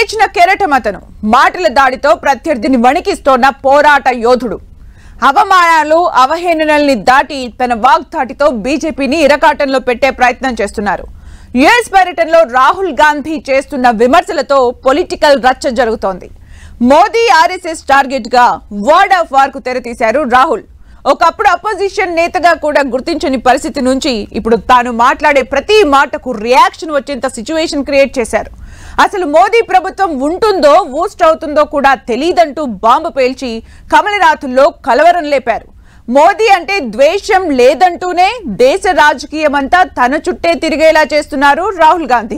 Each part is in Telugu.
తెగించిన కెరటం అతను మాటల దాడితో ప్రత్యర్థిని వణికిస్తోన్న పోరాట యోధుడు అవమానాలు అవహేళనల్ని దాటి తన వాగ్దాటితో బీజేపీని ఇరకాటంలో పెట్టే ప్రయత్నం చేస్తున్నారు యుఎస్ పర్యటనలో రాహుల్ గాంధీ చేస్తున్న విమర్శలతో పొలిటికల్ రచ్చ జరుగుతోంది మోదీ ఆర్ఎస్ఎస్ టార్గెట్ గా వర్డ్ ఆఫ్ వార్ కు తెరతీశారు రాహుల్ ఒకప్పుడు అపోజిషన్ నేతగా కూడా గుర్తించని పరిస్థితి నుంచి ఇప్పుడు తాను మాట్లాడే ప్రతి మాటకు రియాక్షన్ వచ్చేంత సిచ్యువేషన్ క్రియేట్ చేశారు అసలు మోదీ ప్రభుత్వం ఉంటుందో ఊస్ట్ అవుతుందో కూడా తెలియదంటూ బాంబు పేల్చి కమలనాథుల్లో కలవరం లేపారు మోదీ అంటే ద్వేషం లేదంటూనే దేశ రాజకీయమంతా తన చుట్టే తిరిగేలా చేస్తున్నారు రాహుల్ గాంధీ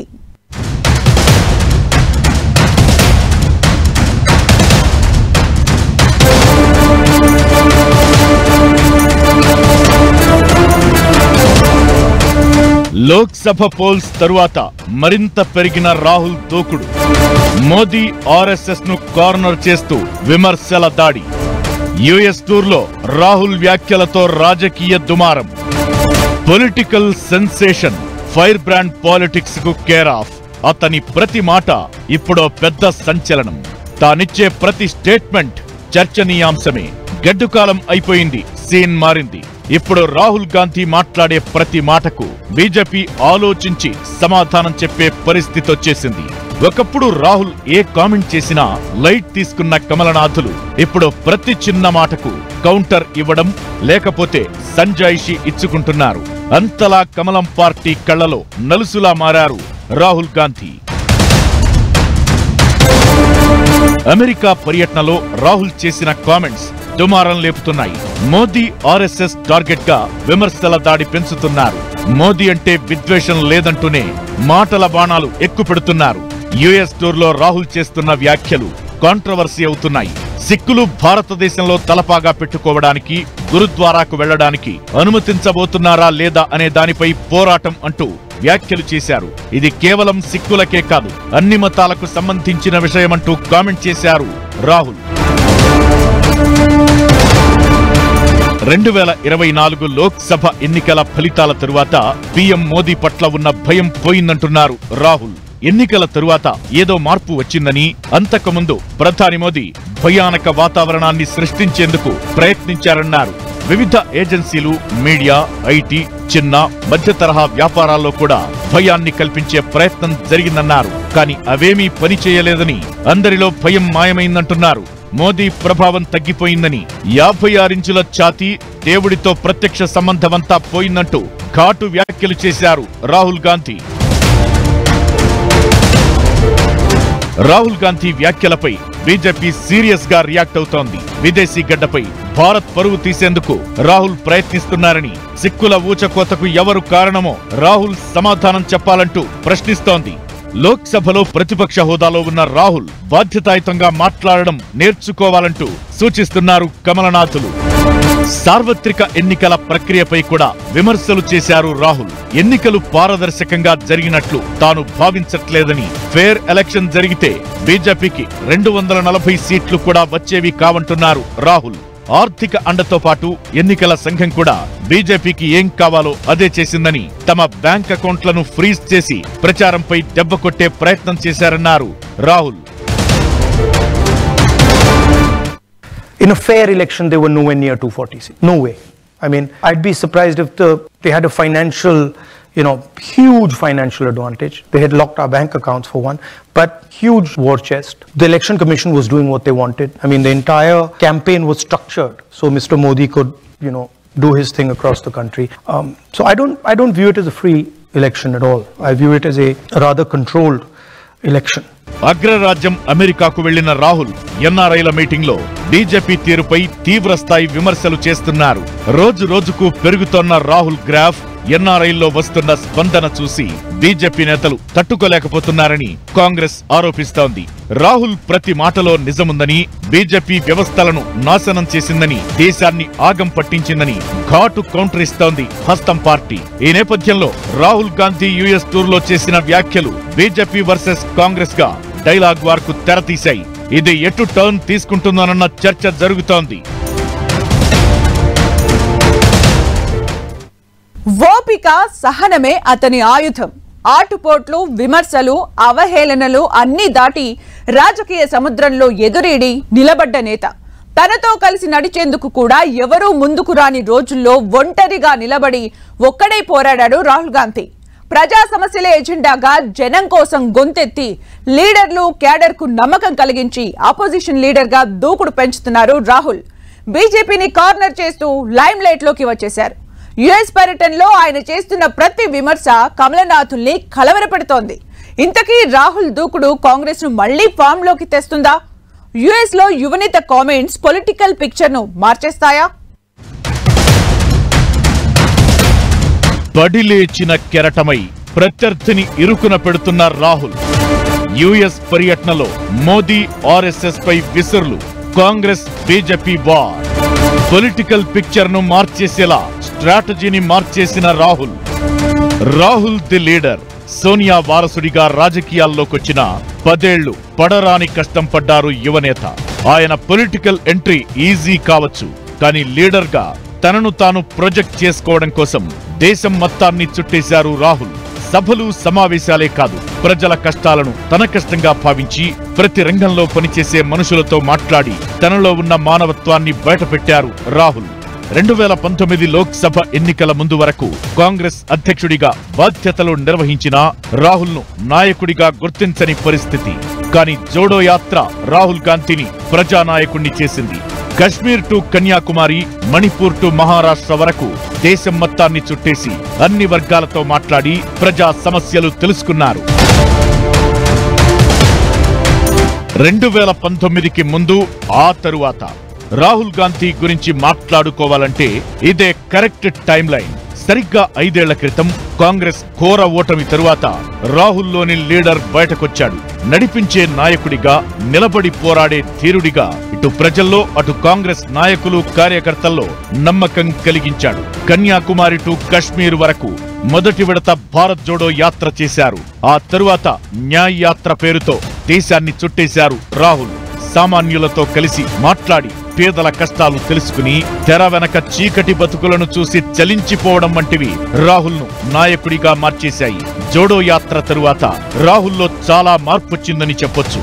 లోక్సభ పోల్స్ తరువాత మరింత పెరిగిన రాహుల్ దూకుడు మోదీ ఆర్ఎస్ఎస్ ను కార్నర్ చేస్తూ విమర్శల దాడి యుఎస్ టూర్లో రాహుల్ వ్యాఖ్యలతో రాజకీయ దుమారం political sensation fire brand politics కు కేర్ ఆఫ్ అతని ప్రతి మాట ఇప్పుడో పెద్ద సంచలనం తానిచ్చే ప్రతి స్టేట్మెంట్ చర్చనీయాంశమే గడ్డుకాలం అయిపోయింది సీన్ మారింది ఇప్పుడు రాహుల్ గాంధీ మాట్లాడే ప్రతి మాటకు బీజేపీ ఆలోచించి సమాధానం చెప్పే పరిస్థితి వచ్చేసింది ఒకప్పుడు రాహుల్ ఏ కామెంట్ చేసినా లైట్ తీసుకున్న కమలనాథులు ఇప్పుడు ప్రతి చిన్న మాటకు కౌంటర్ ఇవ్వడం లేకపోతే సంజాయిషి ఇచ్చుకుంటున్నారు అంతలా కమలం పార్టీ కళ్లలో నలుసులా మారారు రాహుల్ గాంధీ అమెరికా పర్యటనలో రాహుల్ చేసిన కామెంట్స్ దుమారం లేపుతున్నాయి మోదీ ఆర్ఎస్ఎస్ టార్గెట్ గా విమర్శల దాడి పెంచుతున్నారు మోదీ అంటే విద్వేషం లేదంటూనే మాటల బాణాలు ఎక్కుపెడుతున్నారు యుఎస్ టూర్లో రాహుల్ చేస్తున్న వ్యాఖ్యలు కాంట్రవర్సీ అవుతున్నాయి సిక్కులు భారతదేశంలో తలపాగా పెట్టుకోవడానికి గురుద్వారాకు వెళ్లడానికి అనుమతించబోతున్నారా లేదా అనే దానిపై పోరాటం అంటూ వ్యాఖ్యలు చేశారు ఇది కేవలం సిక్కులకే కాదు అన్ని మతాలకు సంబంధించిన విషయమంటూ కామెంట్ చేశారు రాహుల్ రెండు వేల ఇరవై నాలుగు లోక్సభ ఎన్నికల ఫలితాల తరువాత పీఎం మోదీ పట్ల ఉన్న భయం పోయిందంటున్నారు రాహుల్ ఎన్నికల తరువాత ఏదో మార్పు వచ్చిందని అంతకుముందు ప్రధాని మోదీ భయానక వాతావరణాన్ని సృష్టించేందుకు ప్రయత్నించారన్నారు వివిధ ఏజెన్సీలు మీడియా ఐటీ చిన్న మధ్య తరహా వ్యాపారాల్లో కూడా భయాన్ని కల్పించే ప్రయత్నం జరిగిందన్నారు కానీ అవేమీ పని చేయలేదని అందరిలో భయం మాయమైందంటున్నారు మోదీ ప్రభావం తగ్గిపోయిందని యాభై ఆరించుల ఛాతీ దేవుడితో ప్రత్యక్ష సంబంధమంతా పోయిందంటూ ఘాటు వ్యాఖ్యలు చేశారు రాహుల్ గాంధీ రాహుల్ గాంధీ వ్యాఖ్యలపై బీజేపీ సీరియస్ గా రియాక్ట్ అవుతోంది విదేశీ గడ్డపై భారత్ పరువు తీసేందుకు రాహుల్ ప్రయత్నిస్తున్నారని సిక్కుల ఊచకోతకు ఎవరు కారణమో రాహుల్ సమాధానం చెప్పాలంటూ ప్రశ్నిస్తోంది లోక్సభలో ప్రతిపక్ష హోదాలో ఉన్న రాహుల్ బాధ్యతాయుతంగా మాట్లాడడం నేర్చుకోవాలంటూ సూచిస్తున్నారు కమలనాథులు సార్వత్రిక ఎన్నికల ప్రక్రియపై కూడా విమర్శలు చేశారు రాహుల్ ఎన్నికలు పారదర్శకంగా జరిగినట్లు తాను భావించట్లేదని ఫేర్ ఎలక్షన్ జరిగితే బీజేపీకి రెండు వందల నలభై సీట్లు కూడా వచ్చేవి కావంటున్నారు రాహుల్ ఆర్థిక అండతో పాటు ఎన్నికల సంఘం కూడా బీజేపీకి ఏం కావాలో అదే చేసిందని తమ బ్యాంక్ అకౌంట్లను ఫ్రీజ్ చేసి ప్రచారంపై దెబ్బ కొట్టే ప్రయత్నం చేశారన్నారు Rahul In a fair election, they were nowhere near 240 seats. No way. I mean, I'd be surprised if the, they had a financial, you know, huge financial advantage. They had locked our bank accounts for one, but huge war chest. The election commission was doing what they wanted. I mean, the entire campaign was structured so Mr. Modi could, you know, do his thing across the country. Um, so I don't, I don't view it as a free election at all. I view it as a rather controlled election. అగ్రరాజ్యం అమెరికాకు వెళ్లిన రాహుల్ ఎన్ఆర్ఐల మీటింగ్ లో బీజేపీ తీరుపై తీవ్ర స్థాయి విమర్శలు చేస్తున్నారు రోజు రోజుకు పెరుగుతోన్న రాహుల్ గ్రాఫ్ ఎన్ఆర్ఐల్లో వస్తున్న స్పందన చూసి బీజేపీ నేతలు తట్టుకోలేకపోతున్నారని కాంగ్రెస్ ఆరోపిస్తోంది రాహుల్ ప్రతి మాటలో నిజముందని బీజేపీ వ్యవస్థలను నాశనం చేసిందని దేశాన్ని ఆగం పట్టించిందని ఘాటు కౌంటర్ ఇస్తోంది హస్తం పార్టీ ఈ నేపథ్యంలో రాహుల్ గాంధీ యుఎస్ టూర్లో చేసిన వ్యాఖ్యలు బీజేపీ వర్సెస్ కాంగ్రెస్ గా డైలాగ్ వార్ కు తెరతీశాయి ఇది ఎటు టర్న్ తీసుకుంటుందోనన్న చర్చ జరుగుతోంది ఓపిక సహనమే అతని ఆయుధం ఆటుపోట్లు విమర్శలు అవహేళనలు అన్నీ దాటి రాజకీయ సముద్రంలో ఎదురీడి నిలబడ్డ నేత తనతో కలిసి నడిచేందుకు కూడా ఎవరూ ముందుకు రాని రోజుల్లో ఒంటరిగా నిలబడి ఒక్కడే పోరాడాడు రాహుల్ గాంధీ ప్రజా సమస్యలే ఎజెండాగా జనం కోసం గొంతెత్తి లీడర్లు క్యాడర్ కు నమ్మకం కలిగించి ఆపోజిషన్ లీడర్ గా దూకుడు పెంచుతున్నారు రాహుల్ బీజేపీని కార్నర్ చేస్తూ లైమ్ లైట్ లోకి వచ్చేశారు యుఎస్ పర్యటనలో ఆయన చేస్తున్న ప్రతి విమర్శ కమలనాథుల్ని కలవరపెడుతోంది ఇంతకీ రాహుల్ దూకుడు కాంగ్రెస్ ను మళ్లీ ఫామ్ లోకి తెస్తుందా యుఎస్ లో యువనేత కామెంట్స్ పొలిటికల్ పిక్చర్ ను మార్చేస్తాయా బడిలేచిన కెరటమై ప్రత్యర్థిని ఇరుకున పెడుతున్న రాహుల్ యుఎస్ పర్యటనలో మోదీ ఆర్ఎస్ఎస్ పై విసురులు Congress BJP war political picture ను మార్చేసేలా స్ట్రాటజీని మార్చేసిన రాహుల్ రాహుల్ ది లీడర్ సోనియా వారసుడిగా రాజకీయాల్లోకొచ్చిన పదేళ్లు పడరాని కష్టం పడ్డారు యువనేత ఆయన పొలిటికల్ ఎంట్రీ ఈజీ కావచ్చు కానీ లీడర్ గా తనను తాను ప్రొజెక్ట్ చేసుకోవడం కోసం దేశం మొత్తాన్ని చుట్టేశారు రాహుల్ సభలు సమావేశాలే కాదు ప్రజల కష్టాలను తన కష్టంగా భావించి ప్రతి రంగంలో పనిచేసే మనుషులతో మాట్లాడి తనలో ఉన్న మానవత్వాన్ని బయటపెట్టారు రాహుల్ రెండు వేల పంతొమ్మిది లోక్సభ ఎన్నికల ముందు వరకు కాంగ్రెస్ అధ్యక్షుడిగా బాధ్యతలు నిర్వహించిన రాహుల్ ను నాయకుడిగా గుర్తించని పరిస్థితి కానీ జోడో యాత్ర రాహుల్ గాంధీని ప్రజానాయకుణ్ణి చేసింది కశ్మీర్ టు కన్యాకుమారి మణిపూర్ టు మహారాష్ట్ర వరకు దేశం మొత్తాన్ని చుట్టేసి అన్ని వర్గాలతో మాట్లాడి ప్రజా సమస్యలు తెలుసుకున్నారు రెండు వేల పంతొమ్మిదికి ముందు ఆ తరువాత రాహుల్ గాంధీ గురించి మాట్లాడుకోవాలంటే ఇదే కరెక్ట్ టైం లైన్ సరిగ్గా ఐదేళ్ల క్రితం కాంగ్రెస్ ఘోర ఓటమి తరువాత రాహుల్లోని లీడర్ బయటకొచ్చాడు నడిపించే నాయకుడిగా నిలబడి పోరాడే ధీరుడిగా ఇటు ప్రజల్లో అటు కాంగ్రెస్ నాయకులు కార్యకర్తల్లో నమ్మకం కలిగించాడు కన్యాకుమారి టు కశ్మీర్ వరకు మొదటి విడత భారత్ జోడో యాత్ర చేశారు ఆ తరువాత న్యాయ్ యాత్ర పేరుతో దేశాన్ని చుట్టేశారు రాహుల్ సామాన్యులతో కలిసి మాట్లాడి పేదల కష్టాలు తెలుసుకుని తెర వెనక చీకటి బతుకులను చూసి చలించిపోవడం వంటివి రాహుల్ ను నాయకుడిగా మార్చేశాయి జోడో యాత్ర తరువాత రాహుల్లో చాలా మార్పొచ్చిందని చెప్పొచ్చు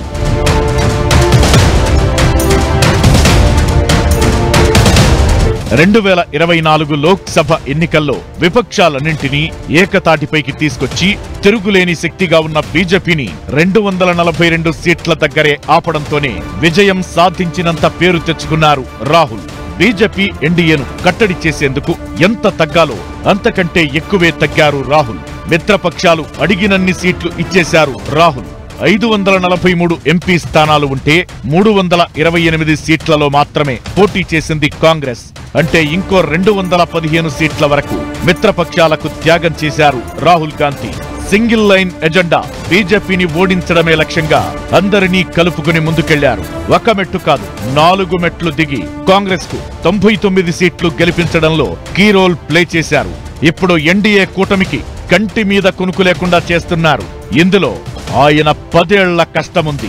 రెండు వేల ఇరవై నాలుగు లోక్సభ ఎన్నికల్లో విపక్షాలన్నింటినీ ఏకతాటిపైకి తీసుకొచ్చి తిరుగులేని శక్తిగా ఉన్న బీజేపీని రెండు వందల నలభై రెండు సీట్ల దగ్గరే ఆపడంతోనే విజయం సాధించినంత పేరు తెచ్చుకున్నారు రాహుల్ బీజేపీ ఎన్డీఏను కట్టడి చేసేందుకు ఎంత తగ్గాలో అంతకంటే ఎక్కువే తగ్గారు రాహుల్ మిత్రపక్షాలు అడిగినన్ని సీట్లు ఇచ్చేశారు రాహుల్ ఐదు వందల నలభై మూడు ఎంపీ స్థానాలు ఉంటే మూడు వందల ఇరవై ఎనిమిది సీట్లలో మాత్రమే పోటీ చేసింది కాంగ్రెస్ అంటే ఇంకో రెండు వందల పదిహేను సీట్ల వరకు మిత్రపక్షాలకు త్యాగం చేశారు Rahul Gandhi single line agenda బీజేపీని ఓడించడమే లక్ష్యంగా అందరినీ కలుపుకుని ముందుకెళ్లారు ఒక మెట్టు కాదు నాలుగు మెట్లు దిగి కాంగ్రెస్ కు తొంభై తొమ్మిది సీట్లు గెలిపించడంలో కీ రోల్ ప్లే చేశారు ఇప్పుడు ఎన్డీఏ కూటమికి కంటి మీద కునుకు లేకుండా చేస్తున్నారు ఇందులో ఆయన పదేళ్ల కష్టముంది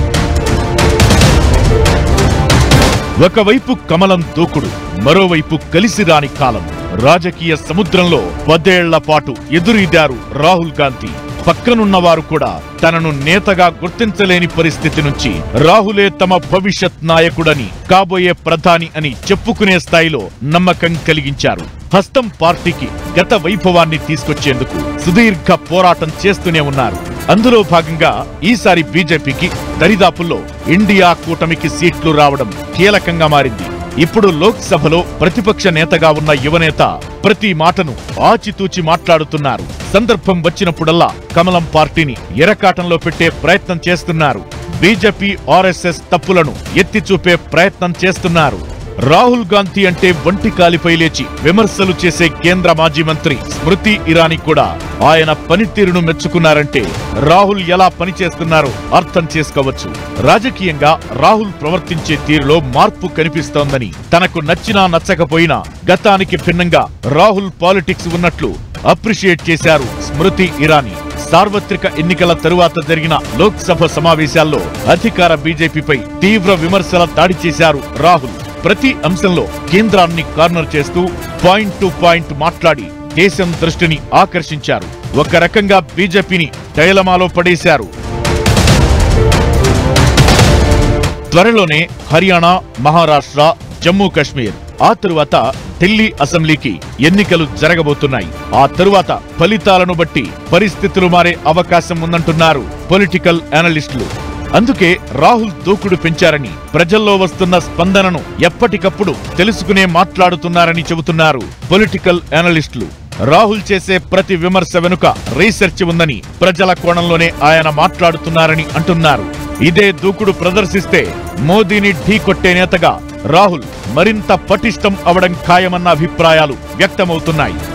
ఒకవైపు కమలం దూకుడు మరోవైపు కలిసి రాని కాలం రాజకీయ సముద్రంలో పదేళ్ల పాటు ఎదురీదారు రాహుల్ గాంధీ పక్కనున్నవారు కూడా తనను నేతగా గుర్తించలేని పరిస్థితి నుంచి రాహులే తమ భవిష్యత్ నాయకుడని కాబోయే ప్రధాని అని చెప్పుకునే స్థాయిలో నమ్మకం కలిగించారు హస్తం పార్టీకి గత వైభవాన్ని తీసుకొచ్చేందుకు సుదీర్ఘ పోరాటం చేస్తూనే ఉన్నారు అందులో భాగంగా ఈసారి బీజేపీకి దరిదాపుల్లో ఇండియా కూటమికి సీట్లు రావడం కీలకంగా మారింది ఇప్పుడు లోక్సభలో ప్రతిపక్ష నేతగా ఉన్న యువనేత ప్రతి మాటను ఆచితూచి మాట్లాడుతున్నారు సందర్భం వచ్చినప్పుడల్లా కమలం పార్టీని ఎరకాటంలో పెట్టే ప్రయత్నం చేస్తున్నారు బీజేపీ ఆర్ఎస్ఎస్ తప్పులను ఎత్తి చూపే ప్రయత్నం చేస్తున్నారు రాహుల్ గాంధీ అంటే వంటి కాలిపై లేచి విమర్శలు చేసే కేంద్ర మాజీ మంత్రి స్మృతి ఇరానీ కూడా ఆయన పనితీరును మెచ్చుకున్నారంటే రాహుల్ ఎలా పనిచేస్తున్నారో అర్థం చేసుకోవచ్చు రాజకీయంగా రాహుల్ ప్రవర్తించే తీరులో మార్పు కనిపిస్తోందని తనకు నచ్చినా నచ్చకపోయినా గతానికి భిన్నంగా రాహుల్ పాలిటిక్స్ ఉన్నట్లు అప్రిషియేట్ చేశారు స్మృతి ఇరానీ సార్వత్రిక ఎన్నికల తరువాత జరిగిన లోక్సభ సమావేశాల్లో అధికార బీజేపీపై తీవ్ర విమర్శల దాడి చేశారు రాహుల్ ప్రతి అంశంలో కేంద్రాన్ని కార్నర్ చేస్తూ పాయింట్ టు పాయింట్ మాట్లాడి దేశం దృష్టిని ఆకర్షించారు ఒక రకంగా బీజేపీని డైలమాలో పడేశారు త్వరలోనే హర్యానా మహారాష్ట్ర జమ్మూ కాశ్మీర్ ఆ తరువాత ఢిల్లీ అసెంబ్లీకి ఎన్నికలు జరగబోతున్నాయి ఆ తరువాత ఫలితాలను బట్టి పరిస్థితులు మారే అవకాశం ఉందంటున్నారు పొలిటికల్ అనలిస్టులు అందుకే రాహుల్ దూకుడు పెంచారని ప్రజల్లో వస్తున్న స్పందనను ఎప్పటికప్పుడు తెలుసుకునే మాట్లాడుతున్నారని చెబుతున్నారు పొలిటికల్ అనలిస్టులు రాహుల్ చేసే ప్రతి విమర్శ వెనుక రీసెర్చ్ ఉందని ప్రజల కోణంలోనే ఆయన మాట్లాడుతున్నారని అంటున్నారు ఇదే దూకుడు ప్రదర్శిస్తే మోదీని ఢీకొట్టే నేతగా రాహుల్ మరింత పటిష్టం అవడం ఖాయమన్న అభిప్రాయాలు వ్యక్తమవుతున్నాయి